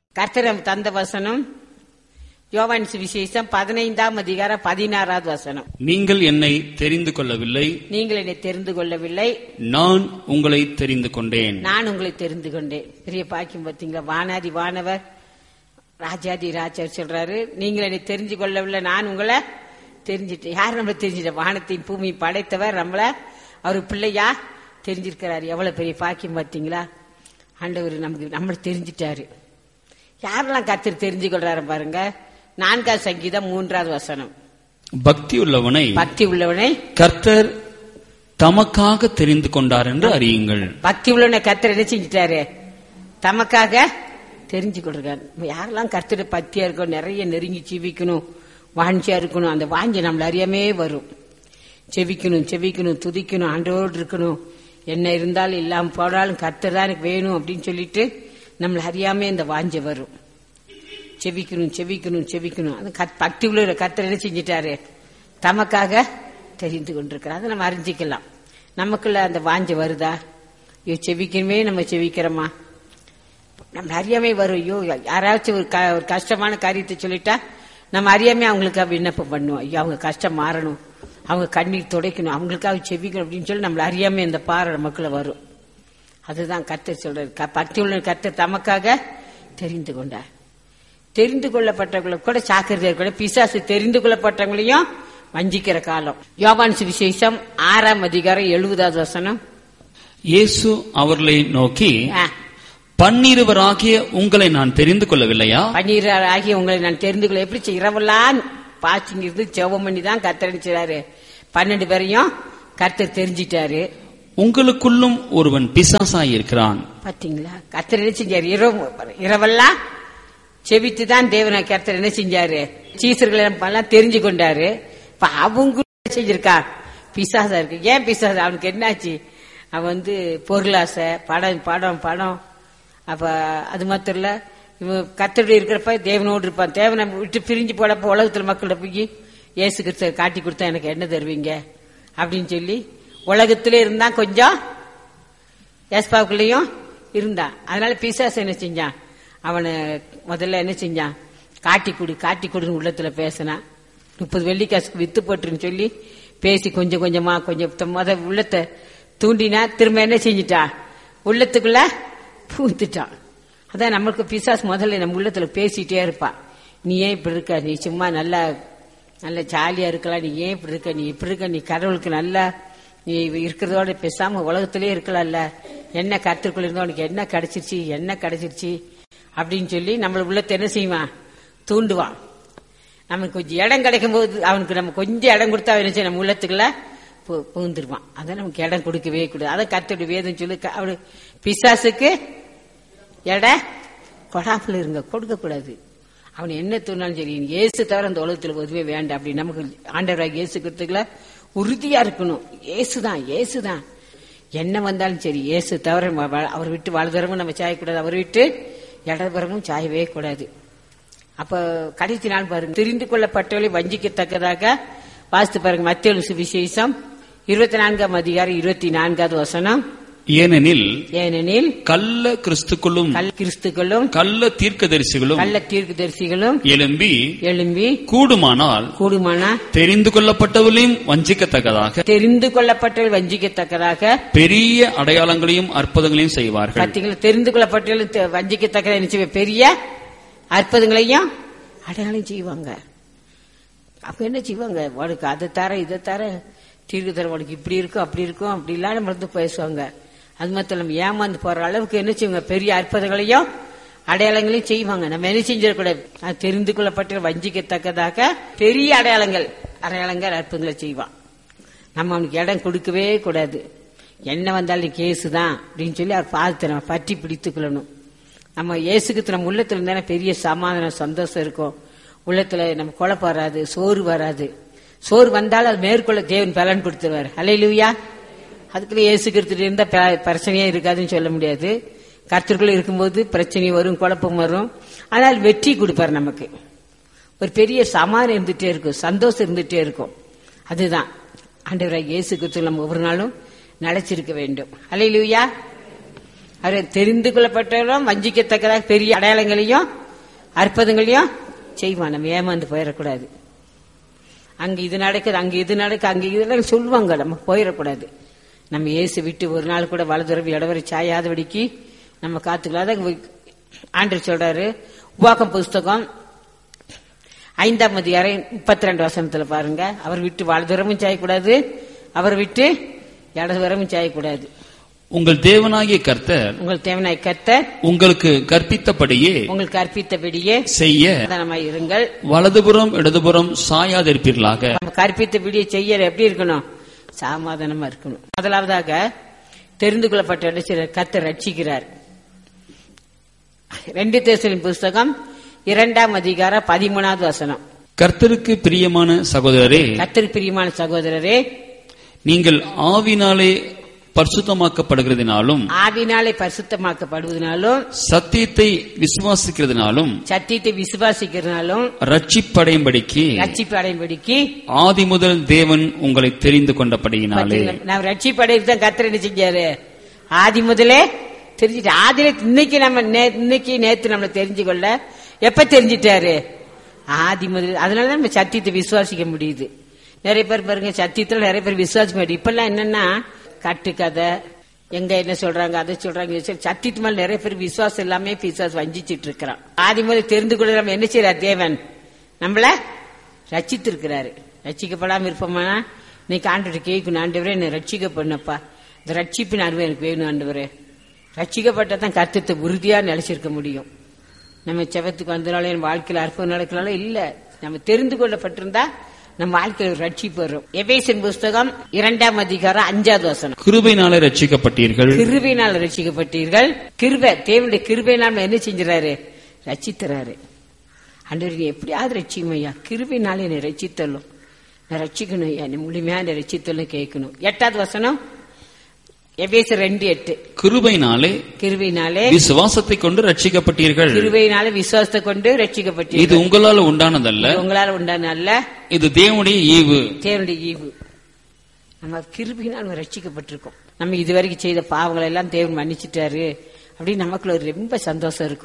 கர்த்தர் தந்த வசனம் யோவான் சுவிசேஷம் பதினைந்தாம் அதிகாரம் பதினாறாவது வசனம் நீங்கள் என்னை தெரிந்து கொள்ளவில்லை நீங்கள் என்னை தெரிந்து கொள்ளவில்லை நான் உங்களை தெரிந்து கொண்டேன் நான் உங்களை தெரிந்து கொண்டேன் பெரிய பாக்கியம் பார்த்தீங்களா வானாதி வானவர் ராஜாதி ராஜா சொல்றாரு நீங்கள் என்னை தெரிஞ்சு கொள்ளவில்லை நான் உங்களை தெரிஞ்சிட்டேன் யார் நம்மளை தெரிஞ்சிட்ட வானத்தையும் பூமி படைத்தவர் நம்மள அவர் பிள்ளையா தெரிஞ்சிருக்கிறாரு எவ்வளவு பெரிய பாக்கியம் பார்த்தீங்களா ஆண்டவர் நமக்கு நம்மளை தெரிஞ்சிட்டாரு யாரெல்லாம் கர்த்தர் தெரிஞ்சு கொள்றாரு பாருங்க நான்காவது சங்கீதம் மூன்றாவது வசனம் பக்தி உள்ளவனை பக்தி உள்ளவனை கர்த்தர் தமக்காக தெரிந்து கொண்டார் என்று அறியுங்கள் பக்தி உள்ளவனை கர்த்தர் என்ன செஞ்சிட்டாரு தமக்காக தெரிஞ்சு கொடுக்காரு யாரெல்லாம் கர்த்தர் பக்தியா இருக்கணும் நிறைய நெருங்கி ஜீவிக்கணும் வாஞ்சியா இருக்கணும் அந்த வாஞ்சி நம்மள அறியாமே வரும் செவிக்கணும் செவிக்கணும் துதிக்கணும் ஆண்டோடு இருக்கணும் என்ன இருந்தாலும் இல்லாம போனாலும் கர்த்தர் தான் எனக்கு வேணும் அப்படின்னு சொல்லிட்டு நம்மள அறியாமே இந்த வாஞ்சை வரும் செவிக்கணும் செவிக்கணும் செவிக்கணும் அது கத்- பக்தி உள்ள கர்த்தர் என்ன செஞ்சிட்டாரு தமக்காக தெரிந்து கொண்டிருக்கிறார் அதை நம்ம அறிஞ்சிக்கலாம் நமக்குள்ள அந்த வாஞ்சை வருதா ஐயோ செவிக்கணுமே நம்ம செவிக்கிறோமா நம்ம அறியாமை வரும் ஐயோ யாராச்சும் ஒரு க- ஒரு கஷ்டமான காரியத்தை சொல்லிட்டா நம்ம அறியாமே அவங்களுக்காக விண்ணப்பம் பண்ணுவோம் ஐயோ அவங்க கஷ்டம் மாறணும் அவங்க கண்ணீர் துடைக்கணும் அவங்களுக்காக செவிக்கணும் அப்படின்னு சொல்லி நம்மள அறியாமே இந்த பாறை நமக்குள்ள வரும் அதுதான் கர்த்தர் சொல்றாரு க- பக்தி உள்ள கர்த்தர் தமக்காக தெரிந்து கொண்டார் தெரிந்து கொள்ளப்பட்டவங்களை கூட சாக்கிரதையா கூட பிசாசு தெரிந்து கொள்ளப்பட்டவங்களையும் வஞ்சிக்கிற காலம் யோவான் சுவிசேஷம் ஆறாம் அதிகாரம் எழுபதாவது வசனம் இயேசு அவர்களை நோக்கி ஆ, பன்னிருவராகிய உங்களை நான் தெரிந்து கொள்ளவில்லையா பன்னீர் ஆகிய உங்களை நான் தெரிந்து கொள்ள எப்படி செய்ய- இரவெல்லாம் பாச்சிங்க இருந்து ஜெபம் பண்ணி தான் கத்தரிச்சாரு பன்னெண்டு பேரையும் கர்த்தர் தெரிஞ்சிட்டாரு உங்களுக்குள்ளும் ஒருவன் பிசாசாய் இருக்கிறான் பாத்தீங்களா கர்த்தர் என்ன செஞ்சாரு இரவு இரவெல்லாம் செபித்து தான் தேவனை கர்த்தர் என்ன செஞ்சாரு சீசர்களை எல்லாம் தெரிஞ்சு கொண்டாரு இப்ப அவங்க என்ன செஞ்சிருக்கா பிசாசா இருக்கு ஏன் பிசாசா அவனுக்கு என்னாச்சு அவன் வந்து பொருளாசை படம் படம் படம் அப்ப அது மாத்திரம் இல்ல இவன் கத்தருடைய இருக்கிறப்ப தேவனோடு இருப்பான் தேவனை விட்டு பிரிஞ்சு போடப்ப உலகத்துல மக்கள்கிட்ட போய் இயேசு கிறிஸ்துவ காட்டி கொடுத்தா எனக்கு என்ன தருவீங்க அப்படின்னு சொல்லி உலகத்திலே இருந்தா கொஞ்சம் ஏஸ்பாவுக்குள்ளேயும் இருந்தான் அதனால பிசாசு என்ன செஞ்சான் அவனை முதல்ல என்ன செஞ்சான் காட்டி கொடு காட்டி கொடுன்னு உள்ளத்துல பேசினான் முப்பது வெள்ளிக்காசுக்கு வித்து போட்டுருன்னு சொல்லி பேசி கொஞ்சம் கொஞ்சமா கொஞ்சம் த- முத உள்ளத்தை தூண்டினா திரும்ப என்ன செஞ்சிட்டான் உள்ளத்துக்குள்ள பூந்துட்டான் அதான் நம்மளுக்கு பிசாசு முதல்ல நம்ம உள்ளத்துல பேசிட்டே இருப்பான் நீ ஏன் இப்படி இருக்க நீ சும்மா நல்லா நல்ல ஜாலியா இருக்கலாம் நீ ஏன் இப்படி இருக்க நீ இப்படி இருக்க நீ கடவுளுக்கு நல்லா நீ இருக்கிறதோட பேசாம உலகத்திலே இருக்கலாம்ல என்ன கருத்துக்குள்ள இருந்தா உனக்கு என்ன கிடைச்சிருச்சு என்ன கிடைச்சிருச்சு அப்படின்னு சொல்லி நம்மள உள்ளத்தை என்ன செய்வான் தூண்டுவான் நமக்கு கொஞ்சம் இடம் கிடைக்கும் போது அவனுக்கு நம்ம கொஞ்சம் இடம் கொடுத்தா அவன் என்ன செய்யும்? நம்ம உள்ளத்துக்குள்ள பு- புகுந்துருவான் அதை நமக்கு இடம் கொடுக்கவே கூடாது அதை கத்தோட வேதம் சொல்லி க- அவரு பிசாசுக்கு எடை கொடாமல் இருங்க கொடுக்க கூடாது அவன் என்ன தோணாலும் சரி இயேசு தவிர அந்த உலகத்துல எதுவுமே வேண்டாம் அப்படி நமக்கு ஆண்டவராக இயேசு கிறிஸ்துக்குள்ள உறுதியா இருக்கணும் இயேசுதான் இயேசுதான் என்ன வந்தாலும் சரி இயேசு தவிர ம- வ- அவர் விட்டு வலதுபுறமும் நம்ம சாயக்கூடாது அவர் விட்டு இடதுபுறமும் சாயவே கூடாது அப்ப கடைசி நாள் பாருங்க தெரிந்து கொள்ளப்பட்டவளை வஞ்சிக்கத்தக்கதாக வாசித்து பாருங்க மத்திய சுவிசேஷம் இருபத்தி நான்காம் அதிகாரம் இருபத்தி நான்காவது வசனம் ஏனெனில் ஏனெனில் கள்ள கிறிஸ்துக்களும் கல் கிறிஸ்துக்களும் கள்ள தீர்க்கதரிசிகளும் கள்ள தீர்க்கதரிசிகளும் எழும்பி எழும்பி கூடுமானால் கூடுமான தெரிந்து கொள்ளப்பட்டவர்களையும் வஞ்சிக்கத்தக்கதாக தெரிந்து கொள்ளப்பட்டவர்கள் வஞ்சிக்கத்தக்கதாக பெரிய அடையாளங்களையும் அற்புதங்களையும் செய்வார்கள் பார்த்தீங்களா தெரிந்து கொள்ளப்பட்டவர்கள் தெ- வஞ்சிக்கத்தக்கதாக என்ன செய்வாங்க? பெரிய அற்புதங்களையும் அடையாளம் செய்வாங்க அப்ப என்ன செய்வாங்க உனக்கு அதை தர இதை தர தீர்வு தர உனக்கு இப்படி இருக்கும் அப்படி இருக்கும் அப்படி இல்லாம நம்ம வந்து பேசுவாங்க அது மாத்திரம் நம்ம ஏமாந்து போற அளவுக்கு என்ன செய்வாங்க பெரிய அற்புதங்களையும் அடையாளங்களையும் செய்வாங்க நம்ம என்ன செஞ்சிடக்கூடாது அது தெரிந்து கொள்ளப்பட்ட வஞ்சிக்கத்தக்கதாக பெரிய அடையாளங்கள் அடையாளங்கள் அற்புதங்களை செய்வான் நம்ம அவனுக்கு இடம் கொடுக்கவே கூடாது என்ன வந்தாலும் கேஸு தான் அப்படின்னு சொல்லி அவர் பார்த்து நம்ம பற்றி பிடித்துக் கொள்ளணும் நம்ம இயேசுக்கு நம்ம உள்ளத்துல இருந்தானே பெரிய சமாதானம் சந்தோஷம் இருக்கும் உள்ளத்துல நம்ம குழப்பம் வராது சோறு வராது சோறு வந்தாலும் அது மேற்கொள்ள தேவன் பலன் கொடுத்துருவார் அலையிலுயா அதுக்குள்ள இயேசு கிறிஸ்துட்டு இருந்தா ப- பிரச்சனையே இருக்காதுன்னு சொல்ல முடியாது கர்த்தருக்குள்ள இருக்கும்போது பிரச்சனை வரும் குழப்பம் வரும் ஆனால் வெற்றி கொடுப்பார் நமக்கு ஒரு பெரிய சமாதானம் இருந்துட்டே இருக்கும் சந்தோஷம் இருந்துட்டே இருக்கும் அதுதான் ஆண்டவராக இயேசு கிறிஸ்து நம்ம ஒவ்வொரு நாளும் நிலைச்சிருக்க வேண்டும் அலையிலுயா அவர் தெரிந்து கொள்ளப்பட்டவரும் வஞ்சிக்கத்தக்கதாக பெரிய அடையாளங்களையும் அற்புதங்களையும் செய்வான் நம்ம ஏமாந்து போயிடக்கூடாது அங்க இது நடக்குது அங்க இது நடக்கு அங்க இதெல்லாம் சொல்லுவாங்க நம்ம போயிடக்கூடாது நம்ம இயேசு விட்டு ஒரு நாள் கூட வலதுறவு இடவரை சாயாதபடிக்கு நம்ம காத்துக்கலாம் அதான் ஆண்டு சொல்றாரு உபாகம் புஸ்தகம் ஐந்தாம் அதிகாரம் முப்பத்தி ரெண்டு வசனத்துல பாருங்க அவர் விட்டு வலதுறமும் சாயக்கூடாது அவர் விட்டு இடதுவரமும் சாயக்கூடாது உங்கள் தேவனாகிய கர்த்தர் உங்கள் தேவனாய் கத்த உங்களுக்கு கற்பித்தபடியே உங்களுக்கு கற்பித்தபடியே செய்ய சாதாரணமாய் இருங்கள் வலதுபுறம் இடதுபுறம் சாயாதிருப்பீர்களாக நம்ம கற்பித்தபடியே செய்ய எப்படி இருக்கணும் சமாதானமா இருக்கணும் முதலாவதாக தெரிந்து கொள்ளப்பட்ட இடத்தில் கர்த்தர் ரட்சிக்கிறார் ரெண்டு தேசலின் புஸ்தகம் இரண்டாம் அதிகாரம் பதிமூணாவது வசனம் கர்த்தருக்கு பிரியமான சகோதரரே கர்த்தருக்கு பிரியமான சகோதரரே நீங்கள் ஆவினாலே பரிசுத்தமாக்கப்படுகிறதினாலும் ஆவினாலே பரிசுத்தமாக்கப்படுவதனாலும் சத்தியத்தை விசுவாசிக்கிறதுனாலும் சத்தியத்தை விசுவாசிக்கிறதுனாலும் ரட்சிப்படையும்படிக்கு ரட்சிப்பு அடையும்படிக்கு ஆதி முதல் தேவன் உங்களை தெரிந்து கொண்டபடியினாலே நான் ரட்சிப்பு அடையிறது தான் கர்த்தர் என்ன செஞ்சாரு ஆதி முதலே தெரிஞ்சுட்டு ஆதியில இன்னைக்கு நம்ம நே- இன்னைக்கு நேத்து நம்ம தெரிஞ்சு கொள்ள எப்ப தெரிஞ்சிட்டாரு ஆதி முதல் அதனால நம்ம சத்தியத்தை விசுவாசிக்க முடியுது நிறைய பேர் பாருங்க சத்தியத்துல நிறைய பேர் விசுவாசிக்க முடியும் இப்பெல்லாம் என்னன்னா கட்டுக்கதை எங்க என்ன சொல்றாங்க அதை சொல்றாங்க இதை சொல்றாங்க. சத்தியத்து மேல நிறைய பேர் விசுவாசம் எல்லாமே விசுவாசம் வஞ்சிச்சிட்டு இருக்கிறான் ஆதி முதல் தெரிந்து கொள்ள நம்ம என்ன செய்யறார் தேவன் நம்மள ரட்சித்திருக்கிறாரு ரட்சிக்கப்படாம இருப்போமானா இன்னைக்கு ஆண்டு கேட்கணும் ஆண்டவரே என்னை ரட்சிக்க பண்ணப்பா இந்த ரட்சிப்பின் அனுபவம் எனக்கு வேணும் ஆண்டவரே ரட்சிக்கப்பட்டதான் கருத்தத்தை உறுதியா நிலைச்சிருக்க முடியும் நம்ம செவத்துக்கு வந்தனால என் வாழ்க்கையில அற்புதம் நடக்கனால இல்ல நம்ம தெரிந்து கொள்ளப்பட்டிருந்தா நம்ம வாழ்க்கையில் ஒரு ரட்சிப்பு வரும் எபேசின் புஸ்தகம் இரண்டாம் அதிகாரம் அஞ்சாவது வசனம் கிருபையினாலே ரட்சிக்கப்பட்டீர்கள் கிருபையினால் ரட்சிக்கப்பட்டீர்கள் கிருபை தேவனுடைய கிருபையினால் நம்ம என்ன செஞ்சுறாரு ரட்சித்தராரு அன்றவர் நீ எப்படியாவது ரட்சிக்கும் ஐயா கிருபையினால என்னை ரட்சித்தள்ளும் நான் ரட்சிக்கணும் ஐயா நீ முழுமையா என்னை ரட்சித்தள்ளும் கேட்கணும் எட்டாவது வசனம் எபேசு ரெண்டு எட்டு கிருபையினாலே கிருபையினாலே விசுவாசத்தை கொண்டு ரட்சிக்கப்பட்டீர்கள் கிருபையினால விசுவாசத்தை கொண்டு இது ரட்சிக்கப்பட்டீர்கள் உங்களால் உண்டானதல்ல இது உங்களால் உண்டான அல்ல இது தேவனுடைய ஈவு தேவனுடைய ஈவு நம்ம கிருபினால் நம்ம ரட்சிக்கப்பட்டிருக்கோம் நம்ம இதுவரைக்கும் செய்த பாவங்களை எல்லாம் தேவன் மன்னிச்சிட்டாரு அப்படின்னு நமக்குள்ள ஒரு ரொம்ப சந்தோஷம் இருக்கும்